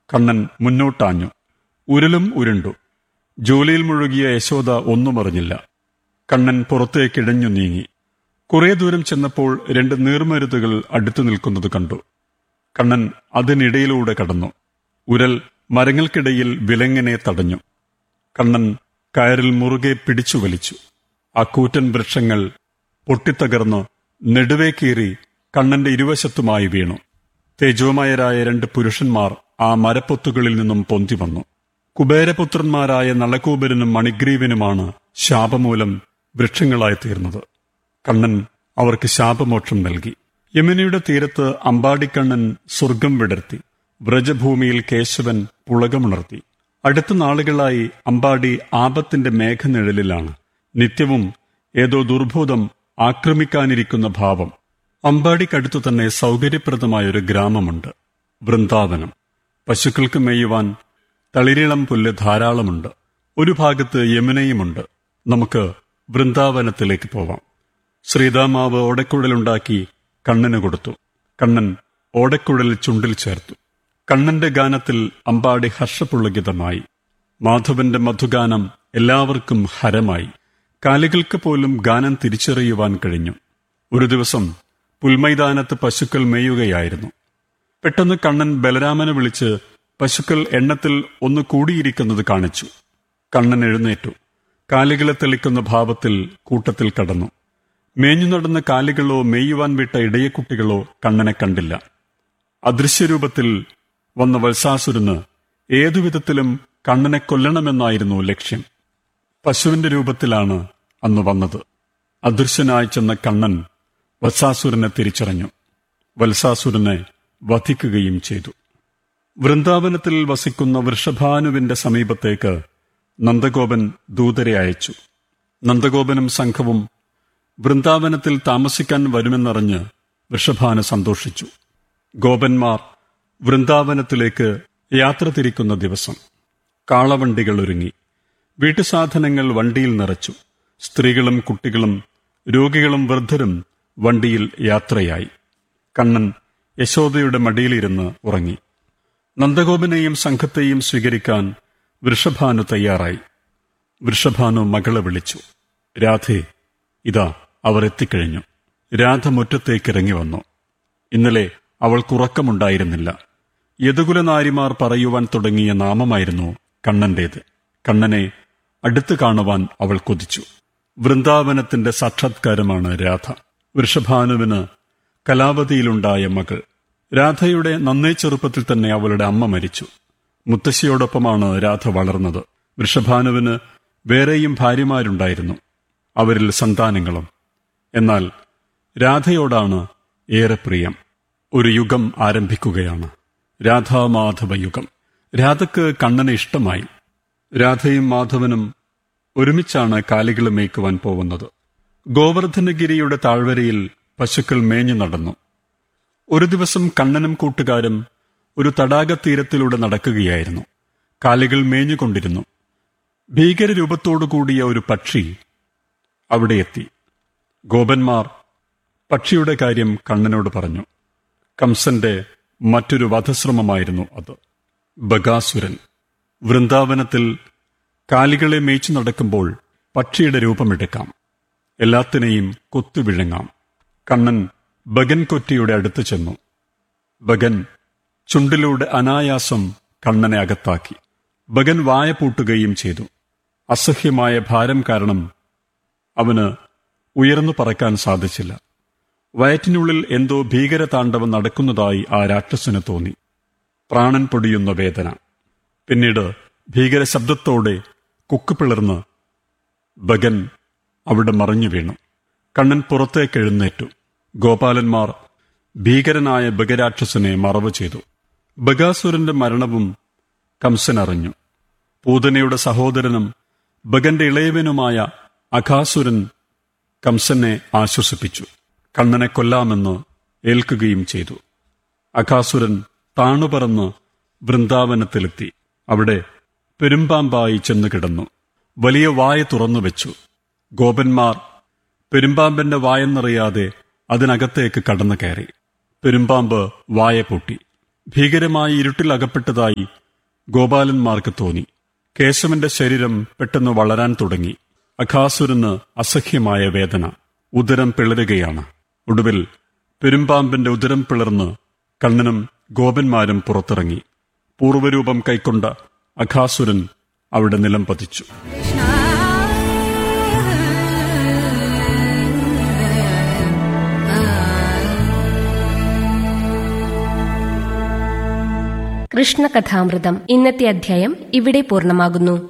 കണ്ണൻ മുന്നോട്ടാഞ്ഞു ഉരുളും ഉരുണ്ടു ജോലിയിൽ മുഴുകിയ യശോദ ഒന്നും അറിഞ്ഞില്ല കണ്ണൻ പുറത്തേക്കിഴഞ്ഞു നീങ്ങി കുറെ ദൂരം ചെന്നപ്പോൾ രണ്ട് നീർമരുതുകൾ അടുത്തു നിൽക്കുന്നത് കണ്ടു കണ്ണൻ അതിനിടയിലൂടെ കടന്നു ഉരൽ മരങ്ങൾക്കിടയിൽ വിലങ്ങനെ തടഞ്ഞു കണ്ണൻ കയറിൽ മുറുകെ പിടിച്ചു വലിച്ചു ആ കൂറ്റൻ വൃക്ഷങ്ങൾ പൊട്ടിത്തകർന്ന് നെടുവേ കീറി കണ്ണന്റെ ഇരുവശത്തുമായി വീണു തേജോമയരായ രണ്ട് പുരുഷന്മാർ ആ മരപ്പൊത്തുകളിൽ നിന്നും പൊന്തി വന്നു കുബേരപുത്രന്മാരായ നളകൂബരനും മണിഗ്രീവനുമാണ് ശാപമൂലം വൃക്ഷങ്ങളായി തീർന്നത് കണ്ണൻ അവർക്ക് ശാപമോക്ഷം നൽകി യമുനയുടെ തീരത്ത് അമ്പാടിക്കണ്ണൻ സ്വർഗം വിടർത്തി വ്രജഭൂമിയിൽ കേശവൻ പുളകമുണർത്തി അടുത്ത നാളുകളായി അമ്പാടി ആപത്തിന്റെ മേഘനിഴലിലാണ് നിത്യവും ഏതോ ദുർഭൂതം ആക്രമിക്കാനിരിക്കുന്ന ഭാവം അമ്പാടിക്കടുത്തു തന്നെ സൗകര്യപ്രദമായൊരു ഗ്രാമമുണ്ട് വൃന്ദാവനം പശുക്കൾക്ക് മേയുവാൻ തളിരിളം പുല്ല് ധാരാളമുണ്ട് ഒരു ഭാഗത്ത് യമുനയുമുണ്ട് നമുക്ക് വൃന്ദാവനത്തിലേക്ക് പോവാം ശ്രീതാമാവ് ഓടക്കുഴലുണ്ടാക്കി കണ്ണന് കൊടുത്തു കണ്ണൻ ഓടക്കുഴൽ ചുണ്ടിൽ ചേർത്തു കണ്ണന്റെ ഗാനത്തിൽ അമ്പാടി ഹർഷപുളകിതമായി മാധവന്റെ മധുഗാനം എല്ലാവർക്കും ഹരമായി കാലികൾക്ക് പോലും ഗാനം തിരിച്ചറിയുവാൻ കഴിഞ്ഞു ഒരു ദിവസം പുൽമൈതാനത്ത് പശുക്കൾ മേയുകയായിരുന്നു പെട്ടെന്ന് കണ്ണൻ ബലരാമനെ വിളിച്ച് പശുക്കൾ എണ്ണത്തിൽ ഒന്ന് കൂടിയിരിക്കുന്നത് കാണിച്ചു കണ്ണൻ എഴുന്നേറ്റു കാലികളെ തെളിക്കുന്ന ഭാവത്തിൽ കൂട്ടത്തിൽ കടന്നു മേഞ്ഞു നടന്ന കാലികളോ മേയുവാൻ വിട്ട ഇടയക്കുട്ടികളോ കണ്ണനെ കണ്ടില്ല അദൃശ്യരൂപത്തിൽ വന്ന വത്സാസുരന് ഏതുവിധത്തിലും കണ്ണനെ കൊല്ലണമെന്നായിരുന്നു ലക്ഷ്യം പശുവിന്റെ രൂപത്തിലാണ് അന്ന് വന്നത് അദൃശ്യനായി ചെന്ന കണ്ണൻ വത്സാസുരനെ തിരിച്ചറിഞ്ഞു വത്സാസുരനെ വധിക്കുകയും ചെയ്തു വൃന്ദാവനത്തിൽ വസിക്കുന്ന വൃഷഭാനുവിന്റെ സമീപത്തേക്ക് നന്ദഗോപൻ ദൂതരെ അയച്ചു നന്ദഗോപനും സംഘവും വൃന്ദാവനത്തിൽ താമസിക്കാൻ വരുമെന്നറിഞ്ഞ് വൃഷഭാനു സന്തോഷിച്ചു ഗോപന്മാർ വൃന്ദാവനത്തിലേക്ക് യാത്ര തിരിക്കുന്ന ദിവസം കാളവണ്ടികൾ ഒരുങ്ങി വീട്ടുസാധനങ്ങൾ വണ്ടിയിൽ നിറച്ചു സ്ത്രീകളും കുട്ടികളും രോഗികളും വൃദ്ധരും വണ്ടിയിൽ യാത്രയായി കണ്ണൻ യശോദയുടെ മടിയിലിരുന്ന് ഉറങ്ങി നന്ദഗോപനെയും സംഘത്തെയും സ്വീകരിക്കാൻ വൃഷഭാനു തയ്യാറായി വൃഷഭാനു മകളെ വിളിച്ചു രാധേ ഇതാ അവർ എത്തിക്കഴിഞ്ഞു രാധ മുറ്റത്തേക്ക് ഇറങ്ങി വന്നു ഇന്നലെ അവൾക്കുറക്കമുണ്ടായിരുന്നില്ല യദുകുലനാരിമാർ പറയുവാൻ തുടങ്ങിയ നാമമായിരുന്നു കണ്ണന്റേത് കണ്ണനെ അടുത്തു കാണുവാൻ അവൾ കൊതിച്ചു വൃന്ദാവനത്തിന്റെ സാക്ഷാത്കാരമാണ് രാധ വൃഷഭാനുവിന് കലാവതിയിലുണ്ടായ മകൾ രാധയുടെ നന്നേ ചെറുപ്പത്തിൽ തന്നെ അവളുടെ അമ്മ മരിച്ചു മുത്തശ്ശിയോടൊപ്പമാണ് രാധ വളർന്നത് വൃഷഭാനുവിന് വേറെയും ഭാര്യമാരുണ്ടായിരുന്നു അവരിൽ സന്താനങ്ങളും എന്നാൽ രാധയോടാണ് ഏറെ പ്രിയം ഒരു യുഗം ആരംഭിക്കുകയാണ് രാധാമാധവ യുഗം രാധക്ക് കണ്ണനെ ഇഷ്ടമായി രാധയും മാധവനും ഒരുമിച്ചാണ് കാലികൾ മേയ്ക്കുവാൻ പോകുന്നത് ഗോവർദ്ധനഗിരിയുടെ താഴ്വരയിൽ പശുക്കൾ മേഞ്ഞു നടന്നു ഒരു ദിവസം കണ്ണനും കൂട്ടുകാരും ഒരു തടാകത്തീരത്തിലൂടെ നടക്കുകയായിരുന്നു കാലികൾ മേഞ്ഞുകൊണ്ടിരുന്നു ഭീകരരൂപത്തോടുകൂടിയ ഒരു പക്ഷി അവിടെ എത്തി ഗോപന്മാർ പക്ഷിയുടെ കാര്യം കണ്ണനോട് പറഞ്ഞു കംസന്റെ മറ്റൊരു വധശ്രമമായിരുന്നു അത് ബഗാസുരൻ വൃന്ദാവനത്തിൽ കാലികളെ മേய்ച്ചു നടക്കുമ്പോൾ പക്ഷിയുടെ രൂപമെടുക്കാം എല്ലാത്തിനെയും കൊത്തുവിഴുങ്ങാം കണ്ണൻ ബഗൻ കൊറ്റിയുടെ അടുത്ത് ചെന്നു ബഗൻ ചുണ്ടിലൂടെ അനായാസം കണ്ണനെ അകത്താക്കി ബഗൻ വായ പൂട്ടുകയും ചെയ്തു അസഹ്യമായ ഭാരം കാരണം അവന് ഉയർന്നു പറക്കാൻ സാധിച്ചില്ല വയറ്റിനുള്ളിൽ എന്തോ ഭീകരതാണ്ഡവം നടക്കുന്നതായി ആ രാക്ഷസന് തോന്നി പ്രാണൻ പൊടിയുന്ന വേദന പിന്നീട് ഭീകര ശബ്ദത്തോടെ കുക്ക് പിളർന്ന് ബഗൻ അവിടെ മറിഞ്ഞു വീണു കണ്ണൻ പുറത്തേക്ക് എഴുന്നേറ്റു ഗോപാലന്മാർ ഭീകരനായ ബഗരാക്ഷസനെ മറവ് ചെയ്തു ബഗാസുരന്റെ മരണവും കംസൻ അറിഞ്ഞു പൂതനയുടെ സഹോദരനും ബഗന്റെ ഇളയവനുമായ അഘാസുരൻ കംസനെ ആശ്വസിപ്പിച്ചു കണ്ണനെ കൊല്ലാമെന്ന് ഏൽക്കുകയും ചെയ്തു അഘാസുരൻ താണുപറന്ന് വൃന്ദാവനത്തിലെത്തി അവിടെ പെരുമ്പാമ്പായി ചെന്നു കിടന്നു വലിയ വായ തുറന്നു വെച്ചു ഗോപന്മാർ പെരുമ്പാമ്പന്റെ വായെന്നറിയാതെ അതിനകത്തേക്ക് കടന്നു കയറി പെരുമ്പാമ്പ് വായ പൂട്ടി ഭീകരമായി ഇരുട്ടിൽ അകപ്പെട്ടതായി ഗോപാലന്മാർക്ക് തോന്നി കേശവന്റെ ശരീരം പെട്ടെന്ന് വളരാൻ തുടങ്ങി അഖാസുരന് അസഹ്യമായ വേദന ഉദരം പിളരുകയാണ് ഒടുവിൽ പെരുമ്പാമ്പിന്റെ ഉദരം പിളർന്ന് കണ്ണനും ഗോപന്മാരും പുറത്തിറങ്ങി പൂർവ്വരൂപം കൈക്കൊണ്ട അഖാസുരൻ അവിടെ നിലം പതിച്ചു കൃഷ്ണകഥാമൃതം ഇന്നത്തെ അധ്യായം ഇവിടെ പൂർണ്ണമാകുന്നു